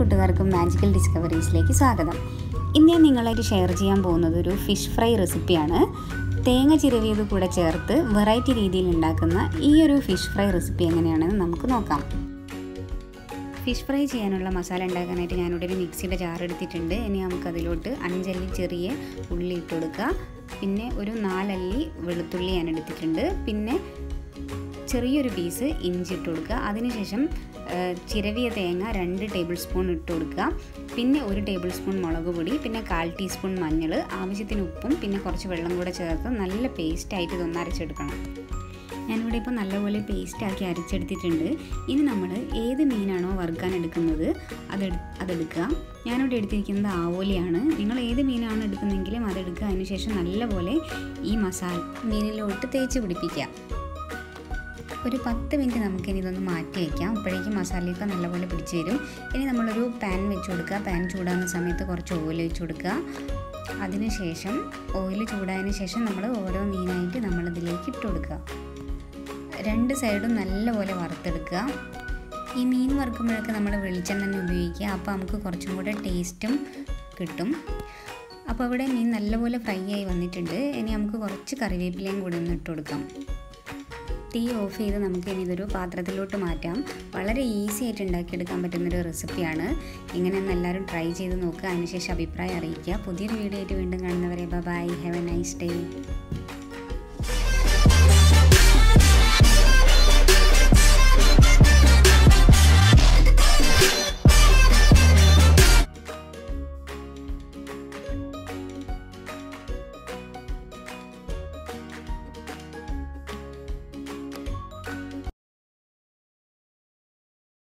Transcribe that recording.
കൂട്ടുകാർക്കും മാജിക്കൽ ഡിസ്കവറീസിലേക്ക് സ്വാഗതം ഇന്ന് ഞാൻ നിങ്ങളായിട്ട് ഷെയർ ചെയ്യാൻ പോകുന്നത് ഒരു ഫിഷ് ഫ്രൈ റെസിപ്പിയാണ് തേങ്ങ ചിരവിയത് കൂടെ ചേർത്ത് വെറൈറ്റി രീതിയിൽ ഉണ്ടാക്കുന്ന ഈ ഒരു ഫിഷ് ഫ്രൈ റെസിപ്പി എങ്ങനെയാണെന്ന് നമുക്ക് നോക്കാം ഫിഷ് ഫ്രൈ ചെയ്യാനുള്ള മസാല ഉണ്ടാക്കാനായിട്ട് ഞാനിവിടെ ഒരു മിക്സിയുടെ ജാർ എടുത്തിട്ടുണ്ട് ഇനി നമുക്കതിലോട്ട് അഞ്ചല്ലി ചെറിയ ഉള്ളി ഇട്ട് കൊടുക്കുക പിന്നെ ഒരു നാലല്ലി വെളുത്തുള്ളി ഞാൻ എടുത്തിട്ടുണ്ട് പിന്നെ ചെറിയൊരു പീസ് ഇഞ്ചി ഇട്ട് കൊടുക്കുക അതിനുശേഷം ചിരവിയ തേങ്ങ രണ്ട് ടേബിൾ സ്പൂൺ ഇട്ട് കൊടുക്കുക പിന്നെ ഒരു ടേബിൾ സ്പൂൺ മുളക് പൊടി പിന്നെ കാൽ ടീസ്പൂൺ മഞ്ഞൾ ആവശ്യത്തിന് ഉപ്പും പിന്നെ കുറച്ച് വെള്ളം കൂടെ ചേർത്ത് നല്ല പേസ്റ്റായിട്ട് ഇതൊന്ന് അരച്ചെടുക്കണം ഞാനിവിടെ ഇപ്പോൾ നല്ലപോലെ പേസ്റ്റാക്കി അരച്ചെടുത്തിട്ടുണ്ട് ഇനി നമ്മൾ ഏത് മീനാണോ വറുക്കാൻ എടുക്കുന്നത് അതെടു അതെടുക്കുക ഞാനിവിടെ എടുത്തിരിക്കുന്നത് ആവോലിയാണ് നിങ്ങൾ ഏത് മീനാണോ എടുക്കുന്നതെങ്കിലും അതെടുക്കുക അതിനുശേഷം നല്ലപോലെ ഈ മസാല മീനിലോട്ട് തേച്ച് പിടിപ്പിക്കുക ഒരു പത്ത് മിനിറ്റ് നമുക്കിനി ഇതൊന്ന് മാറ്റി വയ്ക്കാം അപ്പോഴേക്കും മസാലയൊക്കെ നല്ലപോലെ പിടിച്ച് വരും ഇനി നമ്മളൊരു പാൻ വെച്ച് കൊടുക്കുക പാൻ ചൂടാകുന്ന സമയത്ത് കുറച്ച് ഓയിൽ വെച്ച് കൊടുക്കുക അതിനുശേഷം ഓയിൽ ചൂടായതിന് ശേഷം നമ്മൾ ഓരോ മീനായിട്ട് നമ്മളിതിലേക്ക് ഇട്ട് കൊടുക്കുക രണ്ട് സൈഡും നല്ലപോലെ വറുത്തെടുക്കുക ഈ മീൻ വറുക്കുമ്പോഴൊക്കെ നമ്മൾ വെളിച്ചെണ്ണ തന്നെ ഉപയോഗിക്കുക അപ്പോൾ നമുക്ക് കുറച്ചും കൂടെ ടേസ്റ്റും കിട്ടും അപ്പോൾ ഇവിടെ മീൻ നല്ലപോലെ ഫ്രൈ ആയി വന്നിട്ടുണ്ട് ഇനി നമുക്ക് കുറച്ച് കറിവേപ്പിലയും കൂടി ഒന്ന് ഇട്ട് കൊടുക്കാം തീ ഓഫ് ചെയ്ത് നമുക്ക് ഇനി ഇതൊരു പാത്രത്തിലോട്ട് മാറ്റാം വളരെ ഈസി ആയിട്ട് ഉണ്ടാക്കിയെടുക്കാൻ പറ്റുന്നൊരു റെസിപ്പിയാണ് ഇങ്ങനെയൊന്ന് എല്ലാവരും ട്രൈ ചെയ്ത് നോക്കുക അതിനുശേഷം അഭിപ്രായം അറിയിക്കുക പുതിയൊരു വീഡിയോ ആയിട്ട് വീണ്ടും കാണുന്നവരെ bye have a nice day